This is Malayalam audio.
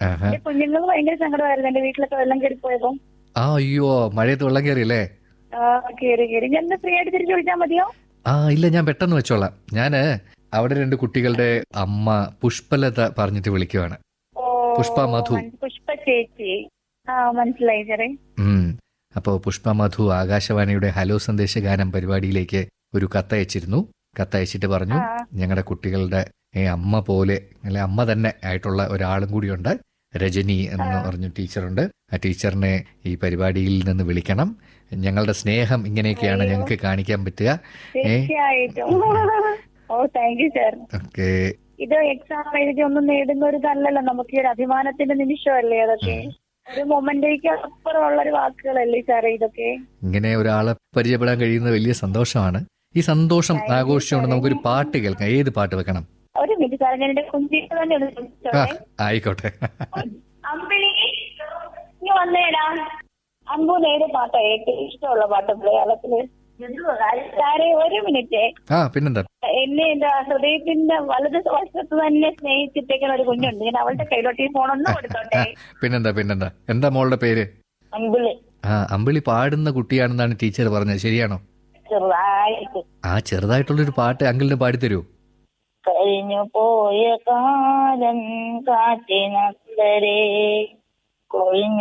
ആഹാ എന്റെ കുഞ്ഞുങ്ങൾക്ക് ഭയങ്കര സങ്കടമായിരുന്നു എന്റെ വീട്ടിലൊക്കെ വെള്ളം കയറി പോയപ്പോ ആ അയ്യോ മഴയത്ത് വെള്ളം കയറിയല്ലേ ആ കയറി കയറി ഞാൻ ഫ്രീ ആയിട്ട് തിരിച്ചു വിളിച്ചാൽ മതിയോ ആ ഇല്ല ഞാൻ പെട്ടെന്ന് വെച്ചോളാം ഞാന് അവിടെ രണ്ട് കുട്ടികളുടെ അമ്മ പുഷ്പലത പറഞ്ഞിട്ട് വിളിക്കുവാണ് ഓ പുഷ്പ മധു. മൻ- പുഷ്പ ചേച്ചി ആ മനസ്സിലായി ചെറേ ഉം അപ്പോൾ പുഷ്പ മധു ആകാശവാണിയുടെ ഹലോ സന്ദേശ ഗാനം പരിപാടിയിലേക്ക് ഒരു കത്തയച്ചിരുന്നു കത്തയച്ചിട്ട് പറഞ്ഞു ആ. ഞങ്ങളുടെ കുട്ടികളുടെ ഏ, അമ്മ പോലെ അല്ലെ അമ്മ തന്നെ ആയിട്ടുള്ള ഒരാളും കൂടിയുണ്ട് രജനി എന്ന് പറഞ്ഞു ടീച്ചറുണ്ട് ആ ടീച്ചറിനെ ഈ പരിപാടിയിൽ നിന്ന് വിളിക്കണം ഞങ്ങളുടെ സ്നേഹം ഇങ്ങനെയൊക്കെയാണ് ഞങ്ങൾക്ക് കാണിക്കാൻ പറ്റുക ഏ തീർച്ചയായിട്ടും ഓ താങ്ക് യു സാർ ഓക്കെ ഇത് എക്സാം എഴുതി ഒന്നും നേടുന്ന ഒരു ഇതല്ലല്ലോ നമുക്ക് ഈ ഒരു അഭിമാനത്തിന്റെ നിമിഷമല്ലേ അതൊക്കെ ഒരു മൊമെന്റേക്ക് അപ്പുറമുള്ള ഒരു വാക്കുകളല്ലേ സാറേ ഇതൊക്കെ ഇങ്ങനെ ഒരാളെ പരിചയപ്പെടാൻ കഴിയുന്നത് വലിയ സന്തോഷമാണ് ഈ സന്തോഷം ആഘോഷിച്ചുകൊണ്ട് നമുക്കൊരു പാട്ട് കേൾക്കാം ഏത് പാട്ട് വെക്കണം ഒരു മിനിറ്റ് സാറേ ഞാൻ എന്റെ കുഞ്ഞിക്ക് തന്നെ ഒന്ന് ആ, ചോദിച്ചോട്ടെ ആയിക്കോട്ടെ അമ്പിളി നീ വന്നേടാ അമ്പു നേരെ പാട്ടാ ഏറ്റവും ഇഷ്ടമുള്ള പാട്ട് മലയാളത്തില് സാറേ ഒരു മിനിറ്റ് ആ പിന്നെന്താ എന്നെ എന്റെ ഹൃദയത്തിന്റെ വലത് വശത്ത് തന്നെ സ്നേഹിച്ചിട്ടേക്കുന്ന ഒരു കുഞ്ഞുണ്ട് ഞാൻ അവളുടെ കയ്യിലോട്ട് ഈ ഫോൺ ഒന്ന് കൊടുത്തോട്ടെ പിന്നെന്താ പിന്നെന്താ എന്താ മോളുടെ പേര് അമ്പിളി ആ അമ്പിളി പാടുന്ന കുട്ടിയാണെന്നാണ് ടീച്ചർ പറഞ്ഞത് ശരിയാണോ ചെറുതായിട്ട് ആ ചെറുതായിട്ടുള്ളൊരു പാട്ട് അങ്കിളിന് പാടിത്തരൂ കഴിഞ്ഞു പോയ കാലം കാറ്റിനത്തരേ കൊഴിഞ്ഞു